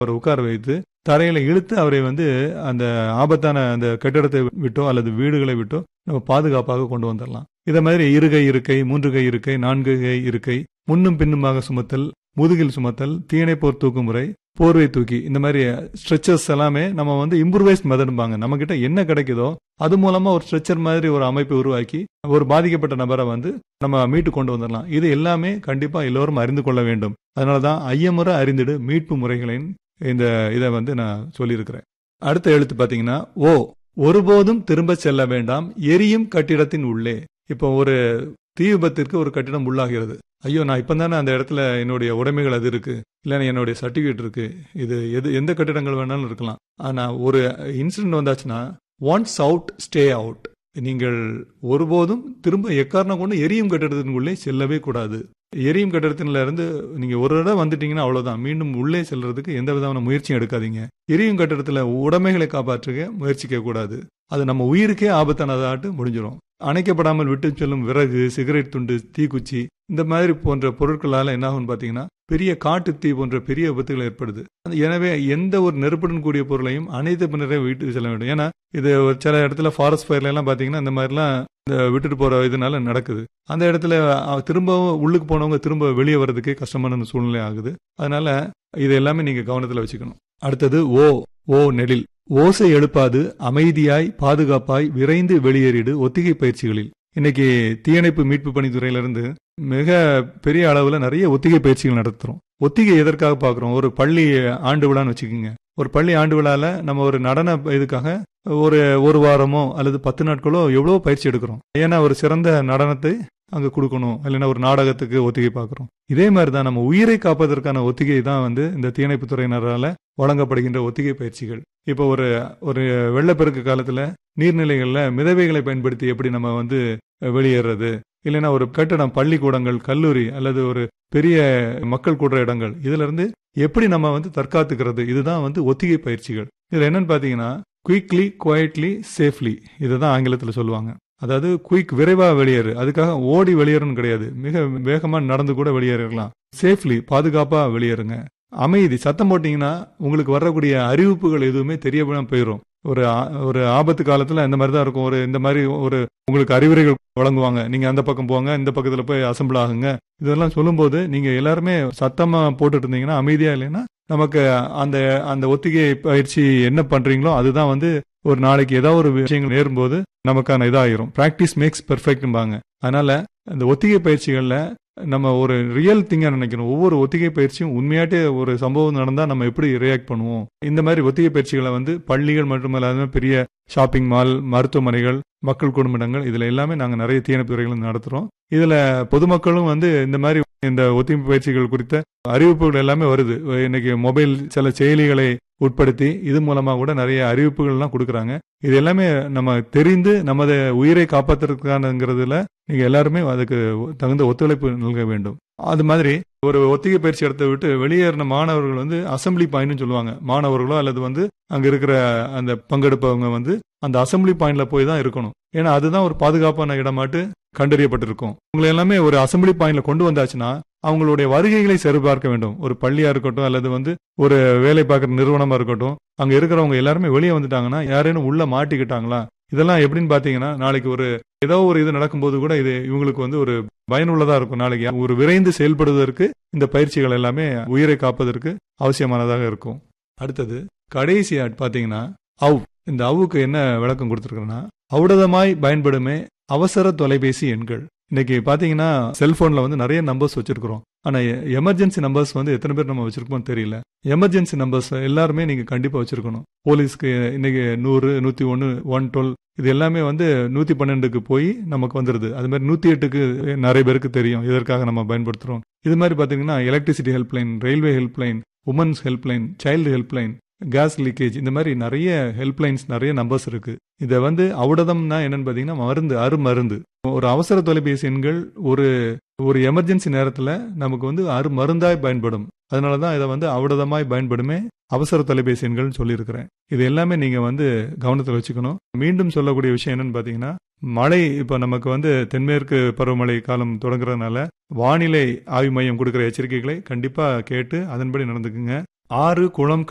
அவரை உட்கார வைத்து தரையில இழுத்து அவரை வந்து அந்த ஆபத்தான அந்த கட்டிடத்தை விட்டோ அல்லது வீடுகளை விட்டோ நம்ம பாதுகாப்பாக கொண்டு வந்துடலாம் இதை மாதிரி இருகை இருக்கை மூன்று கை இருக்கை நான்கு கை இருக்கை முன்னும் பின்னுமாக சுமத்தல் முதுகில் சுமத்தல் தீயணைப்போர் தூக்கு முறை போர்வை தூக்கி இந்த மாதிரி ஸ்ட்ரெச்சர்ஸ் எல்லாமே நம்ம வந்து இம்ப்ரூவைஸ்ட் மெத்தட்பாங்க நம்ம கிட்ட என்ன கிடைக்குதோ அது மூலமா ஒரு ஸ்ட்ரெச்சர் மாதிரி ஒரு அமைப்பை உருவாக்கி ஒரு பாதிக்கப்பட்ட நபரை வந்து நம்ம மீட்டு கொண்டு வந்துடலாம் இது எல்லாமே கண்டிப்பா எல்லோரும் அறிந்து கொள்ள வேண்டும் அதனாலதான் ஐயமுறை அறிந்திடு மீட்பு முறைகளின் இந்த இதை வந்து நான் சொல்லியிருக்கிறேன் அடுத்த எழுத்து பாத்தீங்கன்னா ஓ ஒருபோதும் திரும்ப செல்ல வேண்டாம் எரியும் கட்டிடத்தின் உள்ளே இப்போ ஒரு தீ விபத்திற்கு ஒரு கட்டிடம் உள்ளாகிறது ஐயோ நான் இப்போ தானே அந்த இடத்துல என்னுடைய உடைமைகள் அது இருக்கு இல்லைன்னா என்னுடைய சர்டிஃபிகேட் இருக்கு இது எது எந்த கட்டிடங்கள் வேணாலும் இருக்கலாம் ஆனால் ஒரு இன்சிடென்ட் வந்தாச்சுன்னா ஒன்ஸ் அவுட் ஸ்டே அவுட் நீங்கள் ஒருபோதும் திரும்ப எக்காரணம் கொண்டு எரியும் கட்டிடத்தினுள்ளே செல்லவே கூடாது எரியும் கட்டிடத்தில இருந்து நீங்க ஒரு இடம் வந்துட்டீங்கன்னா அவ்வளவுதான் மீண்டும் உள்ளே செல்றதுக்கு எந்த விதமான முயற்சியும் எடுக்காதீங்க எரியும் கட்டிடத்துல உடைமைகளை காப்பாற்றுக முயற்சிக்க கூடாது அது நம்ம உயிருக்கே ஆபத்தானதாட்டு முடிஞ்சிடும் அணைக்கப்படாமல் விட்டு செல்லும் விறகு சிகரெட் துண்டு தீக்குச்சி இந்த மாதிரி போன்ற பொருட்களால என்ன ஆகும் பாத்தீங்கன்னா பெரிய காட்டு தீ போன்ற பெரிய விபத்துகள் ஏற்படுது எனவே எந்த ஒரு நெருப்புடன் கூடிய பொருளையும் அனைத்து பின்னரே வீட்டுக்கு செல்ல வேண்டும் ஏன்னா இது சில இடத்துல ஃபாரஸ்ட் ஃபயர்ல எல்லாம் பாத்தீங்கன்னா இந்த மாதிரிலாம் இந்த விட்டுட்டு போற இதனால நடக்குது அந்த இடத்துல திரும்பவும் உள்ளுக்கு போனவங்க திரும்ப வெளியே வர்றதுக்கே கஷ்டமான சூழ்நிலை ஆகுது அதனால இது எல்லாமே நீங்க கவனத்துல வச்சுக்கணும் அடுத்தது ஓ ஓ நெடில் ஓசை எழுப்பாது அமைதியாய் பாதுகாப்பாய் விரைந்து வெளியேறிடு ஒத்திகை பயிற்சிகளில் இன்னைக்கு தீயணைப்பு மீட்பு பணித்துறையிலிருந்து மிக பெரிய அளவுல நிறைய ஒத்திகை பயிற்சிகள் நடத்துறோம் ஒத்திகை எதற்காக பாக்குறோம் ஒரு பள்ளி ஆண்டு விழான்னு வச்சுக்கோங்க ஒரு பள்ளி ஆண்டு விழால நம்ம ஒரு நடன இதுக்காக ஒரு ஒரு வாரமோ அல்லது பத்து நாட்களோ எவ்வளவோ பயிற்சி எடுக்கிறோம் ஏன்னா ஒரு சிறந்த நடனத்தை அங்க கொடுக்கணும் இல்லைன்னா ஒரு நாடகத்துக்கு ஒத்திகை பார்க்குறோம் இதே மாதிரி தான் நம்ம உயிரை காப்பதற்கான ஒத்திகை தான் வந்து இந்த தீயணைப்பு துறையினரால வழங்கப்படுகின்ற ஒத்திகை பயிற்சிகள் இப்போ ஒரு ஒரு வெள்ளப்பெருக்கு காலத்துல நீர்நிலைகள்ல மிதவைகளை பயன்படுத்தி எப்படி நம்ம வந்து வெளியேறது இல்லைன்னா ஒரு கட்டடம் பள்ளிக்கூடங்கள் கல்லூரி அல்லது ஒரு பெரிய மக்கள் கூடுற இடங்கள் இதுல இருந்து எப்படி நம்ம வந்து தற்காத்துக்கிறது இதுதான் வந்து ஒத்திகை பயிற்சிகள் இதுல என்னன்னு பாத்தீங்கன்னா குயிக்லி குவைட்லி சேஃப்லி இதுதான் ஆங்கிலத்தில் சொல்லுவாங்க அதாவது குயிக் விரைவா வெளியேறு அதுக்காக ஓடி வெளியேறணும் கிடையாது மிக வேகமா நடந்து கூட வெளியேறலாம் சேஃப்லி பாதுகாப்பா வெளியேறுங்க அமைதி சத்தம் போட்டீங்கன்னா உங்களுக்கு வரக்கூடிய அறிவிப்புகள் எதுவுமே தெரியப்படாம போயிடும் ஒரு ஒரு ஆபத்து காலத்துல இந்த மாதிரி தான் இருக்கும் ஒரு இந்த மாதிரி ஒரு உங்களுக்கு அறிவுரைகள் வழங்குவாங்க நீங்க அந்த பக்கம் போங்க இந்த பக்கத்துல போய் அசம்பிள் ஆகுங்க இதெல்லாம் சொல்லும்போது நீங்க எல்லாருமே சத்தமா போட்டுட்டு இருந்தீங்கன்னா அமைதியா இல்லைன்னா நமக்கு அந்த அந்த ஒத்திகை பயிற்சி என்ன பண்றீங்களோ அதுதான் வந்து ஒரு நாளைக்கு ஏதாவது ஒரு விஷயங்கள் நேரும்போது நமக்கான இதாயிரும் பிராக்டிஸ் மேக்ஸ் பெர்ஃபெக்ட்பாங்க அதனால அந்த ஒத்திகை பயிற்சிகள்ல நம்ம ஒரு ரியல் திங்கா நினைக்கணும் ஒவ்வொரு ஒத்திகை பயிற்சியும் உண்மையாட்டே ஒரு சம்பவம் நடந்தா நம்ம எப்படி ரியாக்ட் பண்ணுவோம் இந்த மாதிரி ஒத்திகை பயிற்சிகளை வந்து பள்ளிகள் மட்டுமல்லாத பெரிய ஷாப்பிங் மால் மருத்துவமனைகள் மக்கள் குடும்பங்கள் இதுல எல்லாமே நாங்க நிறைய தீயணைப்பு துறைகள் நடத்துறோம் இதுல பொதுமக்களும் வந்து இந்த மாதிரி இந்த ஒத்திகை பயிற்சிகள் குறித்த அறிவிப்புகள் எல்லாமே வருது இன்னைக்கு மொபைல் சில செயலிகளை உட்படுத்தி இது மூலமா கூட நிறைய அறிவிப்புகள் எல்லாம் கொடுக்குறாங்க இது எல்லாமே நம்ம தெரிந்து நமது உயிரை காப்பாற்றுறதுக்கானங்கிறதுல நீங்க எல்லாருமே அதுக்கு தகுந்த ஒத்துழைப்பு நல்க வேண்டும் அது மாதிரி ஒரு ஒத்திகை பயிற்சி இடத்தை விட்டு வெளியேறின மாணவர்கள் வந்து அசம்பிளி பாயிண்ட்னு சொல்லுவாங்க மாணவர்களோ அல்லது வந்து அங்க இருக்கிற அந்த பங்கெடுப்பவங்க வந்து அந்த அசம்பிளி பாயிண்ட்ல போய் தான் இருக்கணும் ஏன்னா அதுதான் ஒரு பாதுகாப்பான இடமாட்டு கண்டறியப்பட்டிருக்கும் உங்களை எல்லாமே ஒரு அசம்பிளி பாயிண்ட்ல கொண்டு வந்தாச்சுன்னா அவங்களுடைய வருகைகளை சரிபார்க்க வேண்டும் ஒரு பள்ளியா இருக்கட்டும் அல்லது வந்து ஒரு வேலை பார்க்குற நிறுவனமா இருக்கட்டும் அங்க இருக்கிறவங்க எல்லாருமே வெளியே வந்துட்டாங்கன்னா யாரேனும் உள்ள மாட்டிக்கிட்டாங்களா இதெல்லாம் எப்படின்னு பாத்தீங்கன்னா நாளைக்கு ஒரு ஏதோ ஒரு இது நடக்கும்போது கூட இது இவங்களுக்கு வந்து ஒரு பயனுள்ளதா இருக்கும் நாளைக்கு ஒரு விரைந்து செயல்படுவதற்கு இந்த பயிற்சிகள் எல்லாமே உயிரை காப்பதற்கு அவசியமானதாக இருக்கும் அடுத்தது கடைசி பாத்தீங்கன்னா அவு இந்த அவுக்கு என்ன விளக்கம் கொடுத்துருக்கேன்னா அவுடதமாய் பயன்படுமே அவசர தொலைபேசி எண்கள் இன்னைக்கு பாத்தீங்கன்னா செல்போன்ல வந்து நிறைய நம்பர்ஸ் வச்சிருக்கிறோம் ஆனா எமர்ஜென்சி நம்பர்ஸ் வந்து எத்தனை பேர் நம்ம வச்சிருக்கோம் தெரியல எமர்ஜென்சி நம்பர்ஸ் எல்லாருமே நீங்க கண்டிப்பா வச்சிருக்கணும் போலீஸ்க்கு இன்னைக்கு நூறு நூத்தி ஒன்னு ஒன் டுவெல் இது எல்லாமே வந்து நூத்தி பன்னெண்டுக்கு போய் நமக்கு வந்துருது அது மாதிரி நூத்தி எட்டுக்கு நிறைய பேருக்கு தெரியும் இதற்காக நம்ம பயன்படுத்துறோம் இது மாதிரி பாத்தீங்கன்னா electricity helpline railway helpline women's helpline child helpline gas leakage இந்த மாதிரி நிறைய ஹெல்ப்லைன்ஸ் நிறைய நம்பர்ஸ் இருக்கு இதை வந்து அவுடதம்னா என்னன்னு பாத்தீங்கன்னா மருந்து அரு மருந்து ஒரு அவசர தொலைபேசி எண்கள் ஒரு ஒரு எமர்ஜென்சி நேரத்துல நமக்கு வந்து அரு மருந்தாய் பயன்படும் அதனாலதான் இதை வந்து அவுடதமாய் பயன்படுமே அவசர தொலைபேசி எண்கள் சொல்லியிருக்கிறேன் இது எல்லாமே நீங்க வந்து கவனத்தில் வச்சுக்கணும் மீண்டும் சொல்லக்கூடிய விஷயம் என்னன்னு பாத்தீங்கன்னா மழை இப்ப நமக்கு வந்து தென்மேற்கு பருவமழை காலம் தொடங்குறதுனால வானிலை ஆய்வு மையம் கொடுக்கிற எச்சரிக்கைகளை கண்டிப்பா கேட்டு அதன்படி நடந்துக்குங்க ஆறு குளம்